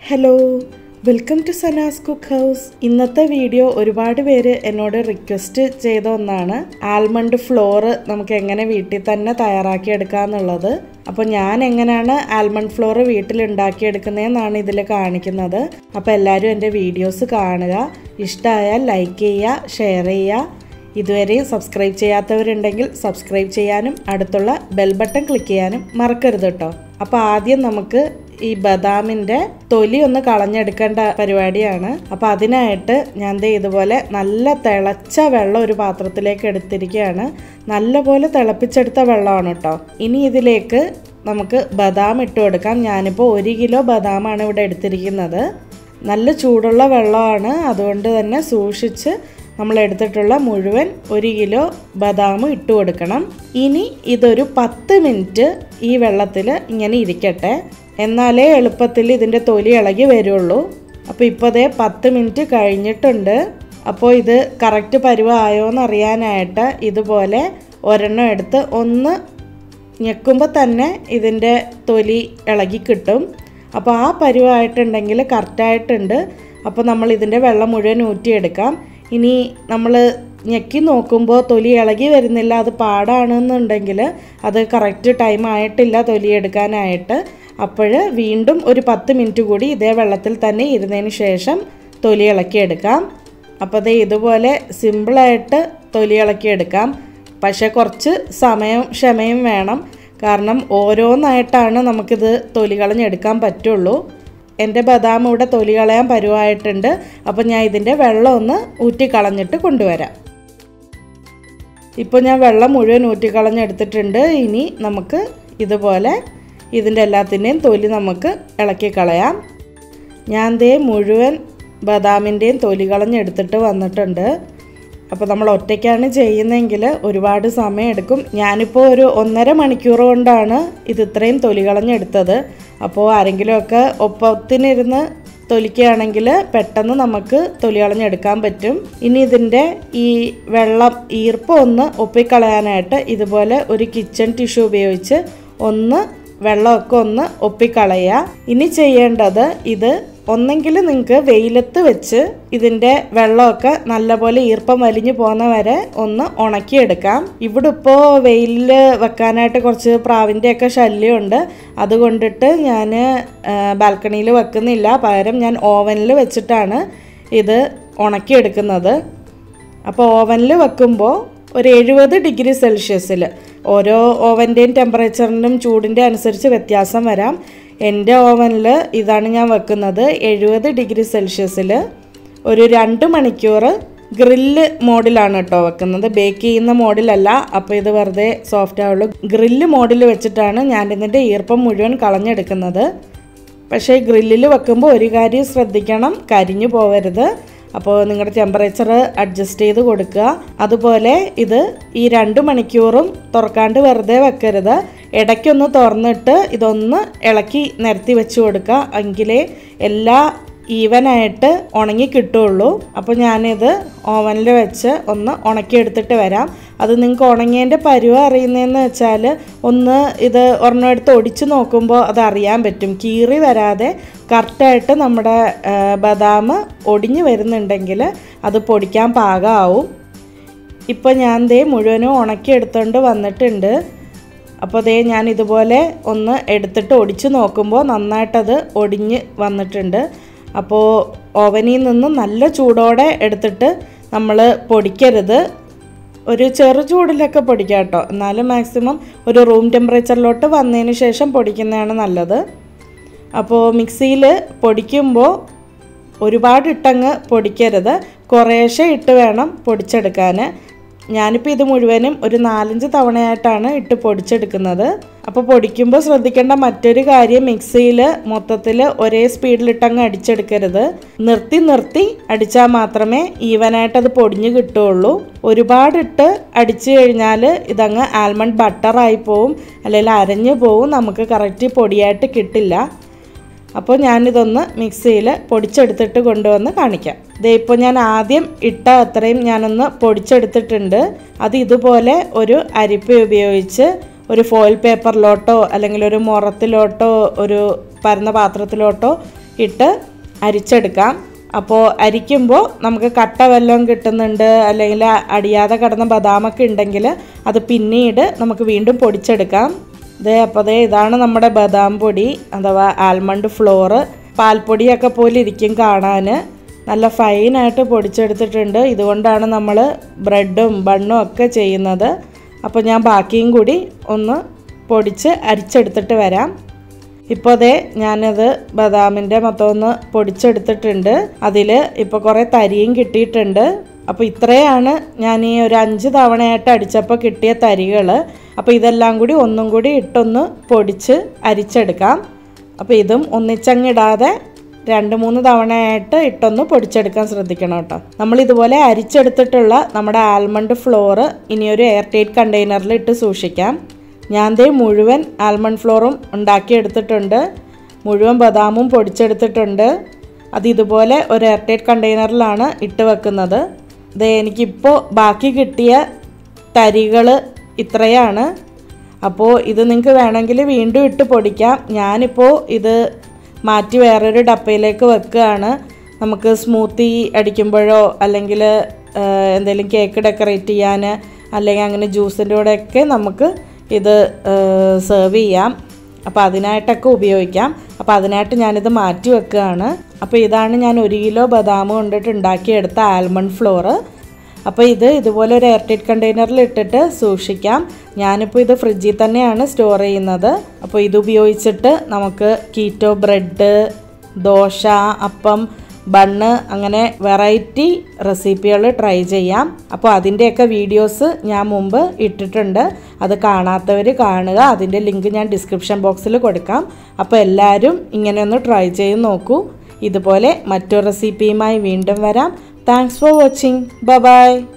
hello welcome to Sana's cook house ഇന്നത്തെ video ഒരുപാട് പേര് എന്നോട് റിക്വസ്റ്റ് ചെയ്ത ഒന്നാണ് ആൽമണ്ട് ഫ്ലോറ് നമുക്ക് എങ്ങനെ വീട്ടിൽ തന്നെ തയ്യാറാക്കി എടുക്കാന്നുള്ളത് അപ്പോൾ ഞാൻ എങ്ങനെയാണ് ആൽമണ്ട് ഫ്ലോറ് വീട്ടിൽ ഉണ്ടാക്കിയെടുക്കുന്നതെന്നാണ് ഇതിൽ കാണിക്കുന്നത് അപ്പോൾ എല്ലാവരും എൻ്റെ വീഡിയോസ് കാണുക ഇഷ്ടമായാൽ ലൈക്ക് ചെയ്യുക ഷെയർ ചെയ്യുക ഇതുവരെയും സബ്സ്ക്രൈബ് ചെയ്യാത്തവരുണ്ടെങ്കിൽ സബ്സ്ക്രൈബ് ചെയ്യാനും അടുത്തുള്ള ബെൽ ബട്ടൺ ക്ലിക്ക് ചെയ്യാനും മറക്കരുത് കേട്ടോ അപ്പോൾ ആദ്യം നമുക്ക് ഈ ബദാമിൻ്റെ തൊലി ഒന്ന് കളഞ്ഞെടുക്കേണ്ട പരിപാടിയാണ് അപ്പോൾ അതിനായിട്ട് ഞാൻ ദേ ഇതുപോലെ നല്ല തിളച്ച വെള്ളം ഒരു പാത്രത്തിലേക്ക് എടുത്തിരിക്കുകയാണ് നല്ലപോലെ തിളപ്പിച്ചെടുത്ത വെള്ളമാണ് കേട്ടോ ഇനി ഇതിലേക്ക് നമുക്ക് ബദാം ഇട്ട് കൊടുക്കാം ഞാനിപ്പോൾ ഒരു കിലോ ബദാമാണ് ഇവിടെ എടുത്തിരിക്കുന്നത് നല്ല ചൂടുള്ള വെള്ളമാണ് അതുകൊണ്ട് തന്നെ സൂക്ഷിച്ച് നമ്മൾ എടുത്തിട്ടുള്ള മുഴുവൻ ഒരു കിലോ ബദാം ഇട്ട് കൊടുക്കണം ഇനി ഇതൊരു പത്ത് മിനിറ്റ് ഈ വെള്ളത്തിൽ ഇങ്ങനെ ഇരിക്കട്ടെ എന്നാലേ എളുപ്പത്തിൽ ഇതിൻ്റെ തൊലി ഇളകി വരുള്ളൂ അപ്പോൾ ഇപ്പോൾ ദേ പത്ത് മിനിറ്റ് കഴിഞ്ഞിട്ടുണ്ട് അപ്പോൾ ഇത് കറക്റ്റ് പരുവായോ എന്ന് അറിയാനായിട്ട് ഇതുപോലെ ഒരെണ്ണം എടുത്ത് ഒന്ന് ഞെക്കുമ്പോൾ തന്നെ ഇതിൻ്റെ തൊലി ഇളകി കിട്ടും അപ്പോൾ ആ പരുവായിട്ടുണ്ടെങ്കിൽ കറക്റ്റായിട്ടുണ്ട് അപ്പോൾ നമ്മൾ ഇതിൻ്റെ വെള്ളം മുഴുവൻ ഊറ്റിയെടുക്കാം ഇനി നമ്മൾ ഞെക്കി നോക്കുമ്പോൾ തൊലി ഇളകി വരുന്നില്ല അത് പാടാണെന്നുണ്ടെങ്കിൽ അത് കറക്റ്റ് ടൈം ആയിട്ടില്ല തൊലി എടുക്കാനായിട്ട് അപ്പോൾ വീണ്ടും ഒരു പത്ത് മിനിറ്റ് കൂടി ഇതേ വെള്ളത്തിൽ തന്നെ ഇരുന്നതിന് ശേഷം തൊലി ഇളക്കിയെടുക്കാം അപ്പോൾ അത് ഇതുപോലെ സിമ്പിളായിട്ട് തൊലി ഇളക്കിയെടുക്കാം പക്ഷേ കുറച്ച് സമയം ക്ഷമയും വേണം കാരണം ഓരോന്നായിട്ടാണ് നമുക്കിത് തൊലി കളഞ്ഞെടുക്കാൻ പറ്റുള്ളൂ എൻ്റെ ബദാം ഇവിടെ തൊലി കളയാൻ പരുവായിട്ടുണ്ട് അപ്പോൾ ഞാൻ ഇതിൻ്റെ വെള്ളം ഒന്ന് ഊറ്റിക്കളഞ്ഞിട്ട് കൊണ്ടുവരാം ഇപ്പോൾ ഞാൻ വെള്ളം മുഴുവൻ ഊറ്റിക്കളഞ്ഞെടുത്തിട്ടുണ്ട് ഇനി നമുക്ക് ഇതുപോലെ ഇതിൻ്റെ എല്ലാത്തിൻ്റെയും തൊലി നമുക്ക് ഇളക്കി കളയാം ഞാൻ ദേ മുഴുവൻ ബദാമിൻ്റെയും തൊലി കളഞ്ഞെടുത്തിട്ട് വന്നിട്ടുണ്ട് അപ്പോൾ നമ്മൾ ഒറ്റയ്ക്കാണ് ചെയ്യുന്നതെങ്കിൽ ഒരുപാട് സമയം എടുക്കും ഞാനിപ്പോൾ ഒരു ഒന്നര മണിക്കൂർ കൊണ്ടാണ് ഇത് ഇത്രയും തൊലി കളഞ്ഞെടുത്തത് അപ്പോൾ ആരെങ്കിലുമൊക്കെ ഒപ്പത്തിനിരുന്ന് തൊലിക്കുകയാണെങ്കിൽ പെട്ടെന്ന് നമുക്ക് തൊലി കളഞ്ഞെടുക്കാൻ പറ്റും ഇനി ഇതിൻ്റെ ഈ വെള്ളം ഈർപ്പം ഒന്ന് ഒപ്പിക്കളയാനായിട്ട് ഇതുപോലെ ഒരു കിച്ചൺ ടിഷ്യൂ ഉപയോഗിച്ച് ഒന്ന് വെള്ളമൊക്കെ ഒന്ന് ഒപ്പിക്കളയുക ഇനി ചെയ്യേണ്ടത് ഇത് ഒന്നെങ്കിൽ നിങ്ങൾക്ക് വെയിലത്ത് വെച്ച് ഇതിൻ്റെ വെള്ളമൊക്കെ നല്ലപോലെ ഈർപ്പം വലിഞ്ഞു പോകുന്ന വരെ ഒന്ന് ഉണക്കിയെടുക്കാം ഇവിടെ ഇപ്പോൾ വെയിലിൽ വെക്കാനായിട്ട് കുറച്ച് പ്രാവിൻ്റെയൊക്കെ ശല്യമുണ്ട് അതുകൊണ്ടിട്ട് ഞാൻ ബാൽക്കണിയിൽ വെക്കുന്നില്ല പകരം ഞാൻ ഓവനിൽ വെച്ചിട്ടാണ് ഇത് ഉണക്കിയെടുക്കുന്നത് അപ്പോൾ ഓവനിൽ വെക്കുമ്പോൾ ഒരു എഴുപത് ഡിഗ്രി സെൽഷ്യസിൽ ഓരോ ഓവൻ്റെയും ടെമ്പറേച്ചറിനും ചൂടിൻ്റെ അനുസരിച്ച് വ്യത്യാസം വരാം എൻ്റെ ഓവനിൽ ഇതാണ് ഞാൻ വെക്കുന്നത് എഴുപത് ഡിഗ്രി സെൽഷ്യസിൽ ഒരു രണ്ട് മണിക്കൂർ ഗ്രില്ല് മോഡിലാണ് കേട്ടോ വെക്കുന്നത് ബേക്ക് ചെയ്യുന്ന മോഡിലല്ല അപ്പോൾ ഇത് വെറുതെ സോഫ്റ്റ് ആവുള്ളൂ ഗ്രില്ല് മോഡിൽ വെച്ചിട്ടാണ് ഞാൻ ഇതിൻ്റെ ഈർപ്പം മുഴുവൻ കളഞ്ഞെടുക്കുന്നത് പക്ഷേ ഗ്രില്ലിൽ വെക്കുമ്പോൾ ഒരു കാര്യം ശ്രദ്ധിക്കണം കരിഞ്ഞു പോവരുത് അപ്പോൾ നിങ്ങളുടെ ടെമ്പറേച്ചർ അഡ്ജസ്റ്റ് ചെയ്ത് കൊടുക്കുക അതുപോലെ ഇത് ഈ രണ്ട് മണിക്കൂറും തുറക്കാണ്ട് വെറുതെ വെക്കരുത് ഇടയ്ക്കൊന്ന് തുറന്നിട്ട് ഇതൊന്ന് ഇളക്കി നിരത്തി വെച്ച് കൊടുക്കുക എങ്കിലേ എല്ലാ ഈവനായിട്ട് ഉണങ്ങി കിട്ടുള്ളൂ അപ്പോൾ ഞാനിത് ഓവനിൽ വെച്ച് ഒന്ന് ഉണക്കിയെടുത്തിട്ട് വരാം അത് നിങ്ങൾക്ക് ഉണങ്ങിയതിൻ്റെ പരുവ അറിയുന്നതെന്ന് വെച്ചാൽ ഒന്ന് ഇത് ഒരെണ്ണം എടുത്ത് ഒടിച്ച് നോക്കുമ്പോൾ അത് അറിയാൻ പറ്റും കീറി വരാതെ കറക്റ്റായിട്ട് നമ്മുടെ ബദാം ഒടിഞ്ഞു വരുന്നുണ്ടെങ്കിൽ അത് പൊടിക്കാൻ പാകമാവും ഇപ്പോൾ ഞാൻ ദേ മുഴുവനും ഉണക്കിയെടുത്തുകൊണ്ട് വന്നിട്ടുണ്ട് അപ്പോൾ ദേ ഞാൻ ഇതുപോലെ ഒന്ന് എടുത്തിട്ട് ഒടിച്ച് നോക്കുമ്പോൾ നന്നായിട്ടത് ഒടിഞ്ഞ് വന്നിട്ടുണ്ട് അപ്പോൾ ഓവനിൽ നിന്ന് നല്ല ചൂടോടെ എടുത്തിട്ട് നമ്മൾ പൊടിക്കരുത് ഒരു ചെറു ചൂടിലൊക്കെ പൊടിക്കാം കേട്ടോ എന്നാലും മാക്സിമം ഒരു റൂം ടെമ്പറേച്ചറിലോട്ട് വന്നതിന് ശേഷം പൊടിക്കുന്നതാണ് നല്ലത് അപ്പോൾ മിക്സിയിൽ പൊടിക്കുമ്പോൾ ഒരുപാട് ഇട്ടങ്ങ് പൊടിക്കരുത് കുറേശ്ശെ ഇട്ട് വേണം പൊടിച്ചെടുക്കാൻ ഞാനിപ്പോൾ ഇത് മുഴുവനും ഒരു നാലഞ്ച് തവണയായിട്ടാണ് ഇട്ട് പൊടിച്ചെടുക്കുന്നത് അപ്പോൾ പൊടിക്കുമ്പോൾ ശ്രദ്ധിക്കേണ്ട മറ്റൊരു കാര്യം മിക്സിയിൽ മൊത്തത്തിൽ ഒരേ സ്പീഡിലിട്ടങ്ങ് അടിച്ചെടുക്കരുത് നിർത്തി നിർത്തി അടിച്ചാൽ മാത്രമേ ഈവനായിട്ട് അത് പൊടിഞ്ഞ് കിട്ടുള്ളൂ ഒരുപാടിട്ട് അടിച്ചു കഴിഞ്ഞാൽ ഇതങ്ങ് ആൽമണ്ട് ബട്ടറായി പോവും അല്ലെങ്കിൽ അരഞ്ഞു പോവും നമുക്ക് കറക്റ്റ് പൊടിയായിട്ട് കിട്ടില്ല അപ്പോൾ ഞാനിതൊന്ന് മിക്സിയിൽ പൊടിച്ചെടുത്തിട്ട് കൊണ്ടുവന്ന് കാണിക്കാം ദേ ഇപ്പോൾ ഞാൻ ആദ്യം ഇട്ട അത്രയും ഞാനൊന്ന് പൊടിച്ചെടുത്തിട്ടുണ്ട് അത് ഇതുപോലെ ഒരു അരിപ്പ ഉപയോഗിച്ച് ഒരു ഫോയിൽ പേപ്പറിലോട്ടോ അല്ലെങ്കിൽ ഒരു മുറത്തിലോട്ടോ ഒരു പരന്ന പാത്രത്തിലോട്ടോ ഇട്ട് അരിച്ചെടുക്കാം അപ്പോൾ അരിക്കുമ്പോൾ നമുക്ക് കട്ട വല്ലതും കിട്ടുന്നുണ്ട് അല്ലെങ്കിൽ അടിയാതെ കിടന്ന ബദാമൊക്കെ ഉണ്ടെങ്കിൽ അത് പിന്നീട് നമുക്ക് വീണ്ടും പൊടിച്ചെടുക്കാം ദേ അപ്പോൾ ദേ ഇതാണ് നമ്മുടെ ബദാം പൊടി അഥവാ ആൽമണ്ട് ഫ്ലോറ് പാൽപ്പൊടിയൊക്കെ പോലെ ഇരിക്കും കാണാൻ നല്ല ഫൈനായിട്ട് പൊടിച്ചെടുത്തിട്ടുണ്ട് ഇതുകൊണ്ടാണ് നമ്മൾ ബ്രെഡും ബണ്ണും ഒക്കെ ചെയ്യുന്നത് അപ്പോൾ ഞാൻ ബാക്കിയും കൂടി ഒന്ന് പൊടിച്ച് അരിച്ചെടുത്തിട്ട് വരാം ഇപ്പോൾ ദേ ഞാനത് ബദാമിൻ്റെ മൊത്തം ഒന്ന് പൊടിച്ചെടുത്തിട്ടുണ്ട് അതിൽ ഇപ്പോൾ കുറേ തരിയും കിട്ടിയിട്ടുണ്ട് അപ്പോൾ ഇത്രയാണ് ഞാൻ ഈ ഒരു അഞ്ച് തവണയായിട്ട് അടിച്ചപ്പോൾ കിട്ടിയ തരികൾ അപ്പോൾ ഇതെല്ലാം കൂടി ഒന്നും കൂടി ഇട്ടൊന്ന് പൊടിച്ച് അരിച്ചെടുക്കാം അപ്പോൾ ഇതും ഒന്നിച്ചങ്ങിടാതെ രണ്ട് മൂന്ന് തവണയായിട്ട് ഇട്ടൊന്ന് പൊടിച്ചെടുക്കാൻ ശ്രദ്ധിക്കണം കേട്ടോ നമ്മൾ ഇതുപോലെ അരിച്ചെടുത്തിട്ടുള്ള നമ്മുടെ ആൽമണ്ട് ഫ്ലോറ് ഇനിയൊരു എയർ ടൈറ്റ് കണ്ടെയ്നറിൽ ഇട്ട് സൂക്ഷിക്കാം ഞാൻ ദേ മുഴുവൻ ആൽമണ്ട് ഫ്ലോറും ഉണ്ടാക്കിയെടുത്തിട്ടുണ്ട് മുഴുവൻ ബദാമും പൊടിച്ചെടുത്തിട്ടുണ്ട് അത് ഇതുപോലെ ഒരു എയർ ടൈറ്റ് കണ്ടെയ്നറിലാണ് ഇട്ട് വെക്കുന്നത് ദേ എനിക്കിപ്പോൾ ബാക്കി കിട്ടിയ തരികൾ ഇത്രയാണ് അപ്പോൾ ഇത് നിങ്ങൾക്ക് വേണമെങ്കിൽ വീണ്ടും ഇട്ട് പൊടിക്കാം ഞാനിപ്പോൾ ഇത് മാറ്റി വേറൊരു ഡപ്പയിലേക്ക് വെക്കുകയാണ് നമുക്ക് സ്മൂത്തി അടിക്കുമ്പോഴോ അല്ലെങ്കിൽ എന്തെങ്കിലും കേക്ക് ഡെക്കറേറ്റ് ചെയ്യാൻ അല്ലെങ്കിൽ അങ്ങനെ ജ്യൂസിൻ്റെ കൂടെയൊക്കെ നമുക്ക് ഇത് സെർവ് ചെയ്യാം അപ്പോൾ അതിനായിട്ടൊക്കെ ഉപയോഗിക്കാം അപ്പോൾ അതിനായിട്ട് ഞാനിത് മാറ്റി വെക്കുകയാണ് അപ്പോൾ ഇതാണ് ഞാൻ ഒരു കിലോ ബദാം കൊണ്ടിട്ട് ഉണ്ടാക്കിയെടുത്ത ആൽമണ്ട് ഫ്ലോറ് അപ്പോൾ ഇത് ഇതുപോലെ ഒരു എയർ ടൈറ്റ് കണ്ടെയ്നറിൽ ഇട്ടിട്ട് സൂക്ഷിക്കാം ഞാനിപ്പോൾ ഇത് ഫ്രിഡ്ജിൽ തന്നെയാണ് സ്റ്റോർ ചെയ്യുന്നത് അപ്പോൾ ഇത് ഉപയോഗിച്ചിട്ട് നമുക്ക് കീറ്റോ ബ്രെഡ് ദോശ അപ്പം ബണ്ണ് അങ്ങനെ വെറൈറ്റി റെസിപ്പികൾ ട്രൈ ചെയ്യാം അപ്പോൾ അതിൻ്റെയൊക്കെ വീഡിയോസ് ഞാൻ മുമ്പ് ഇട്ടിട്ടുണ്ട് അത് കാണാത്തവർ കാണുക അതിൻ്റെ ലിങ്ക് ഞാൻ ഡിസ്ക്രിപ്ഷൻ ബോക്സിൽ കൊടുക്കാം അപ്പോൾ എല്ലാവരും ഇങ്ങനെ ഒന്ന് ട്രൈ ചെയ്ത് നോക്കൂ ഇതുപോലെ മറ്റൊരു റെസിപ്പിയുമായി വീണ്ടും വരാം താങ്ക്സ് ഫോർ വാച്ചിങ് ബൈ